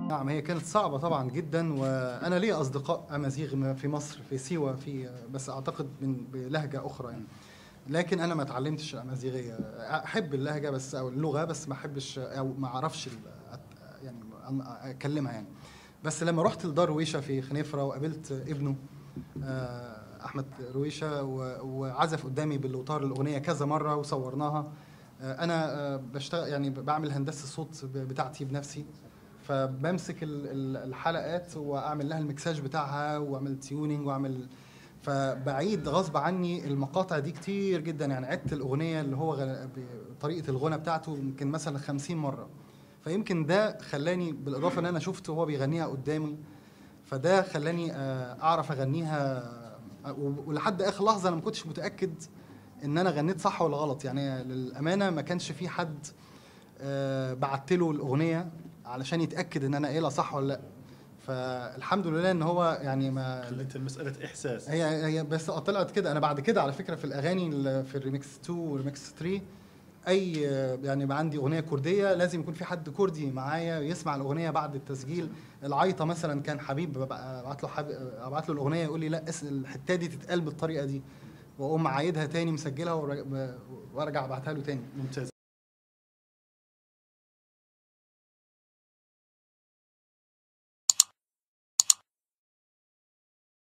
نعم هي كانت صعبة طبعا جدا وأنا لي أصدقاء أمازيغ في مصر في سيوة في بس أعتقد من بلهجة أخرى يعني لكن أنا ما اتعلمتش الأمازيغية أحب اللهجة بس أو اللغة بس ما أحبش أو ما أعرفش ال- أت- يعني أكلمها يعني بس لما رحت لدار رويشة في خنيفرة وقابلت ابنه آه، أحمد رويشة و- وعزف قدامي بالأوتار الأغنية كذا مرة وصورناها آه، أنا آه، بشتغل يعني بعمل هندسة الصوت ب- بتاعتي بنفسي فبمسك ال- ال- الحلقات واعمل لها المكساج بتاعها واعمل تيوننج واعمل فبعيد غصب عني المقاطع دي كتير جدا يعني عدت الاغنيه اللي هو غ- بطريقه الغنى بتاعته يمكن مثلا 50 مره فيمكن ده خلاني بالاضافه ان انا شفته وهو بيغنيها قدامي فده خلاني آه، اعرف اغنيها آه، و- ولحد اخر لحظه انا ما كنتش متاكد ان انا غنيت صح ولا غلط يعني للامانه ما كانش في حد آه، بعت له الاغنيه علشان يتاكد ان انا قايلها صح ولا لا فالحمد لله ان هو يعني ما خليت المساله احساس هي هي بس طلعت كده انا بعد كده على فكره في الاغاني ال- في الريمكس 2 والريمكس 3 اي يعني يبقى عندي اغنيه كرديه لازم يكون في حد كردي معايا يسمع الاغنيه بعد التسجيل العيطه مثلا كان حبيب ببقى ابعت له حبيب ابعت له الاغنيه يقول لي لا اس- الحته دي تتقال بالطريقه دي واقوم عايدها تاني مسجلها وارجع- وارجع ابعتها له تاني ممتاز